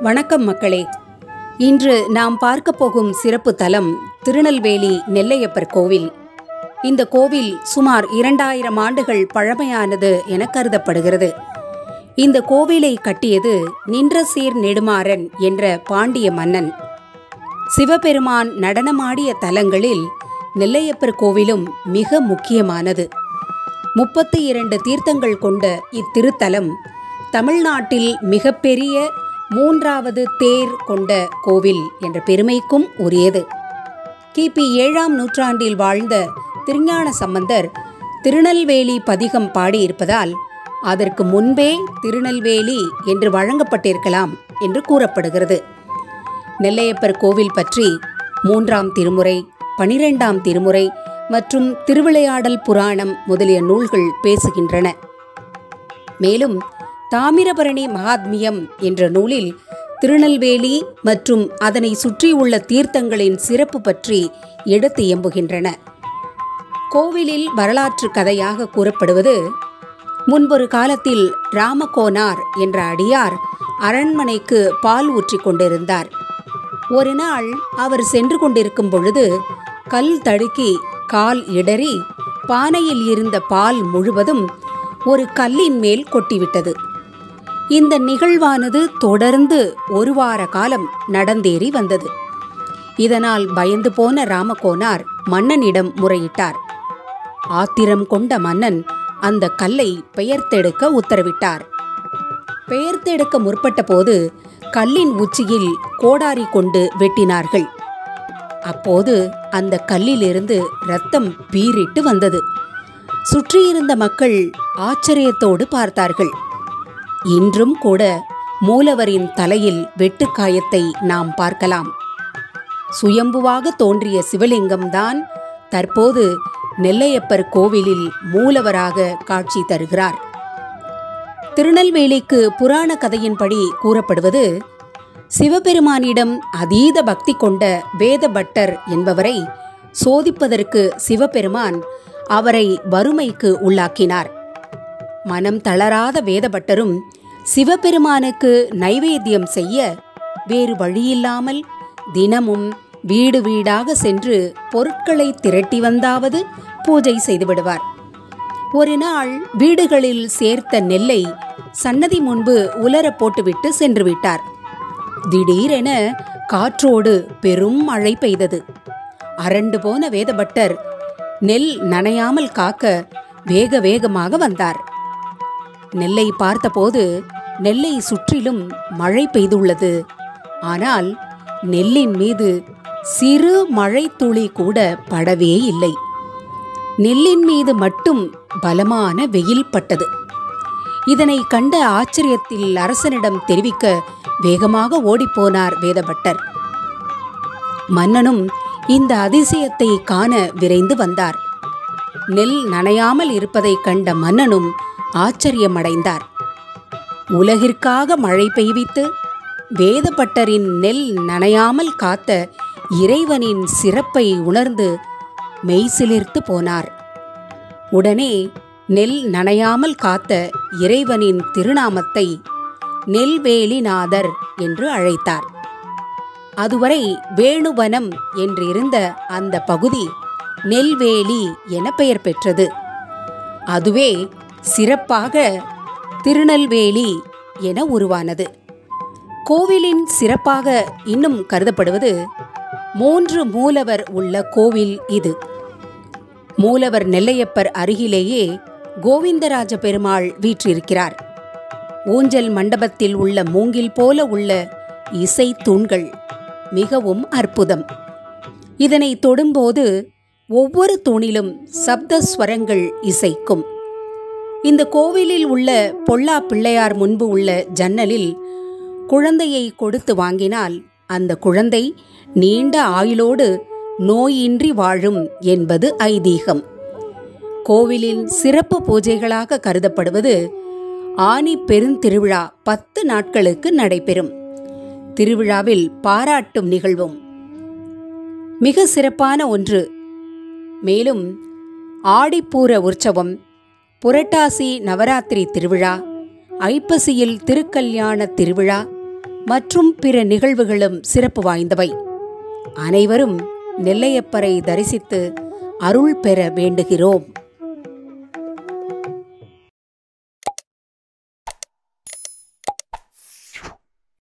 வணக்கம் மக்களே இன்று நாம் பார்க்க போகும் சிறப்பு தலம் திருநெல்வேலி நெல்லையப்பர் கோவில் இந்த கோவில் சுமார் இரண்டாயிரம் ஆண்டுகள் பழமையானது என கருதப்படுகிறது இந்த கோவிலை கட்டியது நின்றசீர் நெடுமாறன் என்ற பாண்டிய மன்னன் சிவபெருமான் நடனமாடிய தலங்களில் நெல்லையப்பர் கோவிலும் மிக முக்கியமானது முப்பத்தி இரண்டு தீர்த்தங்கள் கொண்ட இத்திருத்தலம் தமிழ்நாட்டில் மிகப்பெரிய மூன்றாவது தேர் கொண்ட கோவில் என்ற பெருமைக்கும் உரியது கிபி ஏழாம் நூற்றாண்டில் வாழ்ந்த திருஞான சம்பந்தர் திருநெல்வேலி பதிகம் பாடியிருப்பதால் அதற்கு முன்பே திருநெல்வேலி என்று வழங்கப்பட்டிருக்கலாம் என்று கூறப்படுகிறது நெல்லையப்பர் கோவில் பற்றி மூன்றாம் திருமுறை பனிரெண்டாம் திருமுறை மற்றும் திருவிளையாடல் புராணம் முதலிய நூல்கள் பேசுகின்றன மேலும் தாமிரபரணி மகாத்மியம் என்ற நூலில் திருநெல்வேலி மற்றும் அதனை சுற்றியுள்ள தீர்த்தங்களின் சிறப்பு பற்றி எடுத்து எம்புகின்றன கோவிலில் வரலாற்று கதையாக கூறப்படுவது முன்பொரு காலத்தில் ராமகோனார் என்ற அடியார் அரண்மனைக்கு பால் ஊற்றிக் கொண்டிருந்தார் ஒரு நாள் அவர் சென்று கொண்டிருக்கும் பொழுது கல் தடுக்கி கால் இடறி பானையில் இருந்த பால் முழுவதும் ஒரு கல்லின் மேல் கொட்டிவிட்டது இந்த நிகழ்வானது தொடர்ந்து ஒரு வார காலம் நடந்தேறி வந்தது இதனால் பயந்து போன ராமகோனார் மன்னனிடம் முறையிட்டார் ஆத்திரம் கொண்ட மன்னன் அந்த கல்லை பெயர்த்தெடுக்க உத்தரவிட்டார் பெயர்த்தெடுக்க முற்பட்ட போது கல்லின் உச்சியில் கோடாரி கொண்டு வெட்டினார்கள் அப்போது அந்த கல்லிலிருந்து ரத்தம் பீறிட்டு வந்தது சுற்றியிருந்த மக்கள் ஆச்சரியத்தோடு பார்த்தார்கள் இன்றும் கூட மூலவரின் தலையில் வெட்டுக்காயத்தை நாம் பார்க்கலாம் சுயம்புவாக தோன்றிய சிவலிங்கம்தான் தற்போது நெல்லையப்பர் கோவிலில் மூலவராக காட்சி தருகிறார் திருநெல்வேலிக்கு புராண கதையின்படி கூறப்படுவது சிவபெருமானிடம் அதீத பக்தி கொண்ட வேதபட்டர் என்பவரை சோதிப்பதற்கு சிவபெருமான் அவரை வறுமைக்கு உள்ளாக்கினார் மனம் தளராத வேதபட்டரும் சிவபெருமானுக்கு நைவேத்தியம் செய்ய வேறு வழியில்லாமல் தினமும் வீடு வீடாக சென்று பொருட்களை திரட்டி வந்தாவது பூஜை செய்துவிடுவார் ஒரு நாள் வீடுகளில் சேர்த்த நெல்லை சன்னதி முன்பு உலர போட்டுவிட்டு சென்று விட்டார் திடீரென காற்றோடு பெரும் மழை பெய்தது அரண்டு போன வேதபட்டர் நெல் நனையாமல் காக்க வேக வேகமாக வந்தார் நெல்லை பார்த்தபோது நெல்லை சுற்றிலும் மழை பெய்துள்ளது ஆனால் நெல்லின் மீது சிறு மழை துளி கூட படவே இல்லை நெல்லின் மீது மட்டும் பலமான வெயில் பட்டது இதனை கண்ட ஆச்சரியத்தில் அரசனிடம் தெரிவிக்க வேகமாக ஓடிப்போனார் வேதபட்டர் மன்னனும் இந்த அதிசயத்தை காண விரைந்து வந்தார் நெல் நனையாமல் இருப்பதைக் கண்ட மன்னனும் ஆச்சரியமடைந்தார் உலகிற்காக மழை பெய்வித்து வேதபட்டரின் நெல் நனையாமல் காத்த இறைவனின் சிறப்பை உணர்ந்து மெய்சிலிர்த்து போனார் உடனே நெல் நனையாமல் காத்த இறைவனின் திருநாமத்தை நெல்வேலிநாதர் என்று அழைத்தார் அதுவரை வேணுவனம் என்றிருந்த அந்த பகுதி நெல்வேலி என பெயர் பெற்றது அதுவே சிறப்பாக திருநெல்வேலி என உருவானது கோவிலின் சிறப்பாக இன்னும் கருதப்படுவது மூன்று மூலவர் உள்ள கோவில் இது மூலவர் நெல்லையப்பர் அருகிலேயே கோவிந்தராஜ பெருமாள் வீற்றிருக்கிறார் ஊஞ்சல் மண்டபத்தில் உள்ள மூங்கில் போல உள்ள இசை தூண்கள் மிகவும் அற்புதம் இதனை தொடும்போது ஒவ்வொரு தூணிலும் சப்த ஸ்வரங்கள் இசைக்கும் இந்த கோவிலில் உள்ள பொல்லா பிள்ளையார் முன்பு உள்ள ஜன்னலில் குழந்தையை கொடுத்து வாங்கினால் அந்த குழந்தை நீண்ட ஆயுளோடு நோயின்றி வாழும் என்பது ஐதீகம் கோவிலின் சிறப்பு பூஜைகளாக கருதப்படுவது ஆனி பெருந்திருவிழா பத்து நாட்களுக்கு நடைபெறும் திருவிழாவில் பாராட்டும் நிகழ்வும் மிக சிறப்பான ஒன்று மேலும் ஆடிப்பூர உற்சவம் புரட்டாசி நவராத்திரி திருவிழா ஐப்பசியில் திருக்கல்யாண திருவிழா மற்றும் பிற நிகழ்வுகளும் சிறப்பு வாய்ந்தவை அனைவரும் நெல்லையப்பரை தரிசித்து அருள் பெற வேண்டுகிறோம்